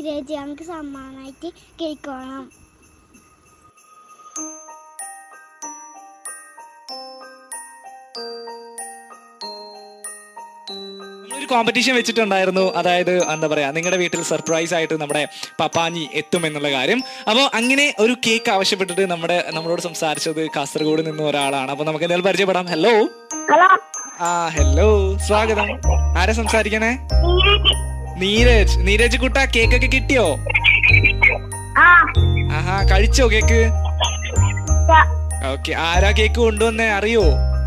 നീരജ് ഞങ്ങൾക്ക് സമ്മാനമായിട്ട് കേക്ക് വേണം ഒരു കോമ്പറ്റീഷൻ വെച്ചിട്ടുണ്ടായിരുന്നു അതായത് എന്താ പറയാ നിങ്ങളുടെ വീട്ടിൽ സർപ്രൈസ് ആയിട്ട് നമ്മുടെ പപ്പാഞ്ഞി എത്തും എന്നുള്ള കാര്യം അപ്പോൾ അങ്ങനെ ഒരു കേക്ക് ആവശ്യപ്പെട്ടിട്ട് നമ്മുടെ നമ്മളോട് സംസാരിച്ചത് കാസർഗോഡ് നിന്ന് ഒരാളാണ് അപ്പൊ നമുക്ക് എന്തായാലും പരിചയപ്പെടാം ഹലോ ഹലോ ആ ഹലോ സ്വാഗതം ആരാ സംസാരിക്കണേ നീരജ് നീരജ് കുട്ട കേക്ക് ഒക്കെ കിട്ടിയോ ആ ആഹാ കഴിച്ചോ കേക്ക് ഓക്കെ ആരാ കേക്ക് കൊണ്ടുവന്നേ അറിയോ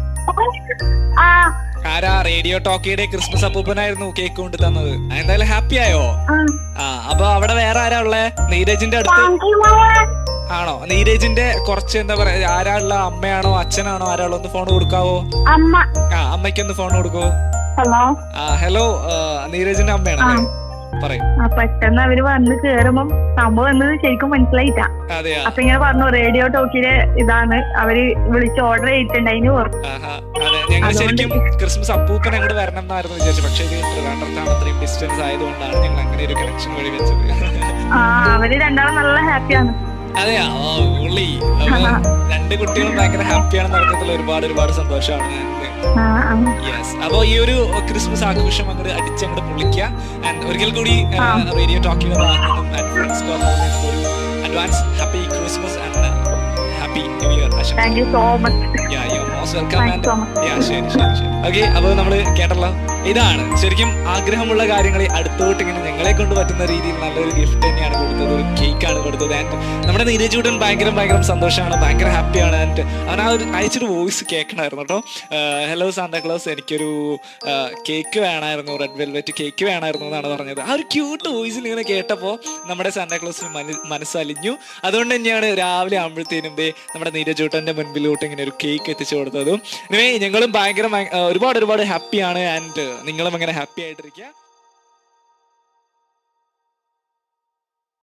ആ ആരാ റേഡിയോ ടോക്കിയുടെ ക്രിസ്മസ് അപ്പൂപ്പനായിരുന്നു കേക്ക് കൊണ്ടു തന്നത് എന്തായാലും ഹാപ്പി ആയോ ആ അപ്പൊ അവിടെ വേറെ ആരാ ഉള്ളേ നീരജിന്റെ അടുത്ത് ആണോ നീരജിന്റെ കുറച്ച് എന്താ പറയാ ആരാ ഉള്ള അമ്മയാണോ അച്ഛനാണോ ആരാ ഉള്ള ഒന്ന് ഫോൺ കൊടുക്കാവോ അമ്മ ആ അമ്മയ്ക്കൊന്ന് ഫോൺ കൊടുക്കോ ഹലോ ആ ഹലോ നീരജിന്റെ അമ്മയാണല്ലേ പറയൂ ആ പെട്ടെന്ന് അവര് വന്ന് കേറുമ്പം സംഭവം എന്നത് ശരിക്കും മനസ്സിലായിട്ടാ അതെയാ അപ്പൊ ഇങ്ങനെ പറഞ്ഞു റേഡിയോ ടോക്കിലെ ഇതാണ് അവര് വിളിച്ച് ഓർഡർ ചെയ്തിട്ടുണ്ടായിന് പറഞ്ഞു ആഹാ. അതെ ഞങ്ങൾ ശരിക്കും ക്രിസ്മസ് അപ്പൂപ്പൻ അങ്ങോട്ട് വരണം എന്നായിരുന്നു വിചാരിച്ചത് പക്ഷേ ഇത് ട്രിവാൻഡ്രത്താണ് അത്രയും ഡിസ്റ്റൻസ് ആയതുകൊണ്ടാണ് ഞങ്ങൾ അങ്ങനെ ഒരു കണക്ഷൻ വഴി വെച്ചത് ആ അവര് രണ്ടാളും നല്ല ഹാപ്പിയാണ് അതെയാ ഓ ഉള്ളി അപ്പൊ രണ്ട് കുട്ടികളും ഭയങ്കര ഹാപ്പിയാണെന്ന് അറിഞ്ഞതിൽ ഒരുപാട് ഒരുപാട് സന്തോഷമാണ് ഞങ്ങൾക്ക് ആ, ആ. യെസ് അപ്പോൾ ഈ ഒരു ക്രിസ്മസ് ആഘോഷം അങ്ങോട്ട് അടിച്ചങ്ങോട്ട് പൊളിക്കുക ആൻഡ് ഒരിക്കൽ കൂടി റേഡിയോ ടോക്കിംഗ് ആൻഡ് ഫ്രണ്ട്സ് ഒരു advance happy Christmas and happy new year thank you so much Yeah, you're most welcome Thanks and- so much. Yeah, ശരി, ശരി, ശരി. Okay, അപ്പൊ നമ്മള് കേട്ടല്ലോ ഇതാണ് ശരിക്കും ആഗ്രഹമുള്ള കാര്യങ്ങളെ അടുത്തോട്ട് ഇങ്ങനെ ഞങ്ങളെ കൊണ്ട് പറ്റുന്ന രീതിയിൽ നല്ലൊരു ഗിഫ്റ്റ് തന്നെയാണ് കൊടുത്തത് ഒരു കേക്ക് ആണ് കൊടുത്തത് ആൻഡ് നമ്മുടെ നീരജൂട്ടൻ ഭയങ്കര ഭയങ്കര സന്തോഷമാണ് ഭയങ്കര ഹാപ്പിയാണ് ആൻഡ് അവൻ ആ ഒരു അയച്ചൊരു വോയിസ് കേൾക്കണമായിരുന്നു കേട്ടോ ഹലോ സാന്താക്ലോസ് എനിക്കൊരു കേക്ക് വേണമായിരുന്നു റെഡ് വെൽവെറ്റ് കേക്ക് വേണമായിരുന്നു എന്നാണ് പറഞ്ഞത് ആ ഒരു ക്യൂട്ട് വോയിസിൽ ഇങ്ങനെ കേട്ടപ്പോൾ നമ്മുടെ സാന്താക്ലോസിന് മന മനസ്സലിഞ്ഞു അതുകൊണ്ട് തന്നെയാണ് രാവിലെ ആകുമ്പോഴത്തേനും ദേ നമ്മുടെ നീരജൂട്ടന്റെ മുൻപിലോട്ട് ഇങ്ങനെ ഒരു കേക്ക് എത്തിച്ചു കൊടുത്തതും ഇനിവേ ഞങ്ങളും ഭയങ്കര ഭയ- ആ, ഒരുപാട് ഒരുപാട് ഹാപ്പിയാണ് ആൻഡ് നിങ്ങളും അങ്ങനെ ഹാപ്പി ആയിട്ടിരിക്കുക